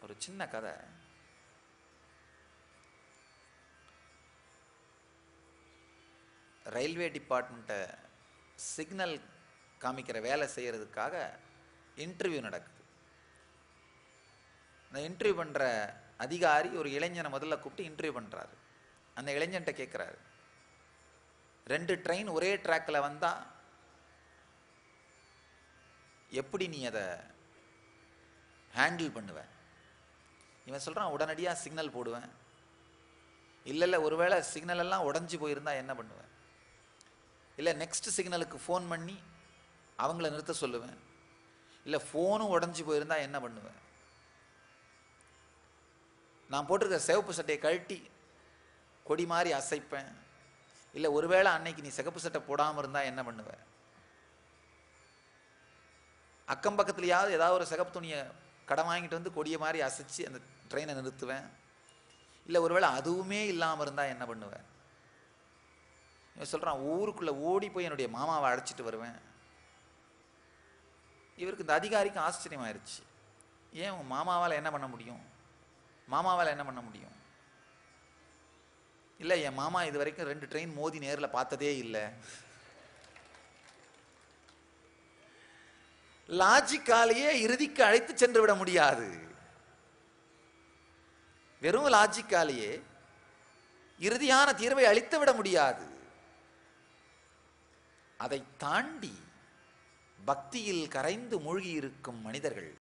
ஒரு சின்ன கதை ரயில்வே டிபார்ட்மெண்ட்டை சிக்னல் காமிக்கிற வேலை செய்கிறதுக்காக இன்டர்வியூ நடக்குது அந்த இன்டர்வியூ பண்ணுற அதிகாரி ஒரு இளைஞனை முதல்ல கூப்பிட்டு இன்டர்வியூ பண்ணுறாரு அந்த இளைஞன்ட்ட கேட்குறாரு ரெண்டு ட்ரெயின் ஒரே ட்ராக்கில் வந்தால் எப்படி நீ அதை ஹேண்டில் பண்ணுவ இவன் சொல்கிறான் உடனடியாக சிக்னல் போடுவேன் இல்லை இல்லை ஒருவேளை சிக்னல் எல்லாம் உடஞ்சி போயிருந்தா என்ன பண்ணுவேன் இல்லை நெக்ஸ்ட் சிக்னலுக்கு ஃபோன் பண்ணி அவங்கள நிறுத்த சொல்லுவேன் இல்லை ஃபோனும் உடஞ்சி போயிருந்தா என்ன பண்ணுவேன் நான் போட்டிருக்க சிவப்பு சட்டையை கழட்டி கொடி மாதிரி அசைப்பேன் இல்லை ஒருவேளை அன்னைக்கு நீ சிகப்பு சட்டை போடாமல் இருந்தால் என்ன பண்ணுவ அக்கம் பக்கத்துலையாவது ஏதாவது ஒரு சிகப்பு துணியை கடன் வாங்கிட்டு வந்து கொடியை மாதிரி அசைச்சு அந்த ட்ரெயினை நிறுத்துவேன் இல்லை ஒருவேளை அதுவுமே இல்லாமல் இருந்தால் என்ன பண்ணுவேன் இவன் சொல்கிறான் ஊருக்குள்ளே ஓடி போய் என்னுடைய மாமாவை அழைச்சிட்டு வருவேன் இவருக்கு இந்த அதிகாரிக்கு ஆச்சரியமாயிருச்சு ஏன் உன் மாமாவால் என்ன பண்ண முடியும் மாமாவால் என்ன பண்ண முடியும் இல்லை என் மாமா இது வரைக்கும் ரெண்டு ட்ரெயின் மோதி நேரில் பார்த்ததே இல்லை லாஜிக்காலேயே இறுதிக்கு அழைத்து சென்று விட முடியாது வெறும் லாஜிக்காலேயே இறுதியான தீர்வை அளித்து விட முடியாது அதை தாண்டி பக்தியில் கரைந்து மூழ்கி இருக்கும் மனிதர்கள்